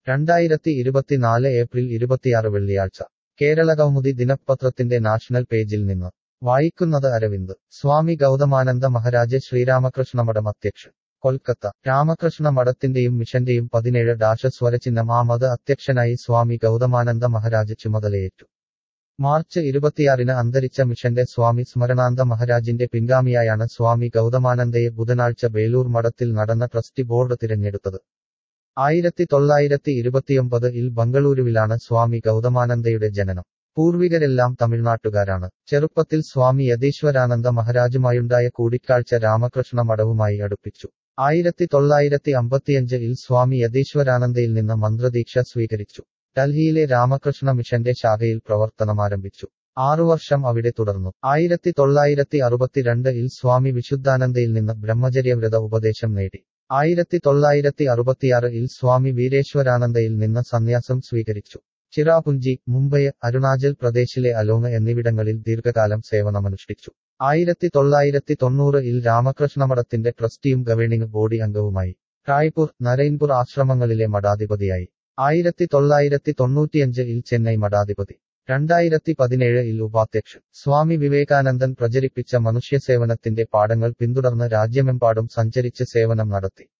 രണ്ടായിരത്തി ഇരുപത്തിനാല് ഏപ്രിൽ ഇരുപത്തിയാറ് വെള്ളിയാഴ്ച കേരള കൗമുദി ദിനപത്രത്തിന്റെ നാഷണൽ പേജിൽ നിന്ന് വായിക്കുന്നത് അരവിന്ദ് സ്വാമി ഗൗതമാനന്ദ മഹാരാജ് ശ്രീരാമകൃഷ്ണമഠം അധ്യക്ഷൻ കൊൽക്കത്ത രാമകൃഷ്ണ മഠത്തിന്റെയും മിഷന്റെയും പതിനേഴ് ഡാഷ സ്വരചിഹ്നം ആ മത അധ്യക്ഷനായി സ്വാമി ഗൗതമാനന്ദ മഹാരാജ് ചുമതലയേറ്റു മാർച്ച് ഇരുപത്തിയാറിന് അന്തരിച്ച മിഷന്റെ സ്വാമി സ്മരണാനന്ദ മഹാരാജിന്റെ പിൻഗാമിയായാണ് സ്വാമി ഗൗതമാനന്ദയെ ബുധനാഴ്ച ബേലൂർ മഠത്തിൽ നടന്ന ട്രസ്റ്റി ബോർഡ് തിരഞ്ഞെടുത്തത് ആയിരത്തി തൊള്ളായിരത്തി ഇരുപത്തിയൊമ്പത് ഇൽ ബംഗളൂരുവിലാണ് സ്വാമി ഗൗതമാനന്ദയുടെ ജനനം പൂർവികരെല്ലാം തമിഴ്നാട്ടുകാരാണ് ചെറുപ്പത്തിൽ സ്വാമി യതീശ്വരാനന്ദ മഹാരാജുമായുണ്ടായ കൂടിക്കാഴ്ച രാമകൃഷ്ണ മഠവുമായി അടുപ്പിച്ചു ആയിരത്തി തൊള്ളായിരത്തി അമ്പത്തിയഞ്ച് ഇൽ സ്വാമി യതീശ്വരാനന്ദയിൽ നിന്ന് മന്ത്രദീക്ഷ സ്വീകരിച്ചു ഡൽഹിയിലെ രാമകൃഷ്ണ മിഷന്റെ ശാഖയിൽ പ്രവർത്തനമാരംഭിച്ചു ആറുവർഷം അവിടെ തുടർന്നു ആയിരത്തി തൊള്ളായിരത്തി അറുപത്തിരണ്ട് ഇൽ സ്വാമി വിശുദ്ധാനന്ദയിൽ നിന്ന് ബ്രഹ്മചര്യവ്രത ഉപദേശം നേടി ആയിരത്തി തൊള്ളായിരത്തി അറുപത്തിയാറ് ഇൽ സ്വാമി വീരേശ്വരാനന്ദയിൽ നിന്ന് സന്യാസം സ്വീകരിച്ചു ചിറാപുഞ്ചി മുംബൈ അരുണാചൽ പ്രദേശിലെ അലോങ് എന്നിവിടങ്ങളിൽ ദീർഘകാലം സേവനമനുഷ്ഠിച്ചു ആയിരത്തി തൊള്ളായിരത്തി തൊണ്ണൂറ് ഇൽ രാമകൃഷ്ണമഠത്തിന്റെ ട്രസ്റ്റിയും ഗവേണിംഗ് ബോഡി അംഗവുമായി റായ്പൂർ നരൈൻപൂർ ആശ്രമങ്ങളിലെ മഠാധിപതിയായി ആയിരത്തി തൊള്ളായിരത്തി തൊണ്ണൂറ്റിയഞ്ച് ഇൽ ചെന്നൈ മഠാധിപതി രണ്ടായിരത്തി പതിനേഴ് ഇൽ ഉപാധ്യക്ഷൻ സ്വാമി വിവേകാനന്ദൻ പ്രചരിപ്പിച്ച മനുഷ്യസേവനത്തിന്റെ പാഠങ്ങൾ പിന്തുടർന്ന് രാജ്യമെമ്പാടും സഞ്ചരിച്ച് സേവനം നടത്തി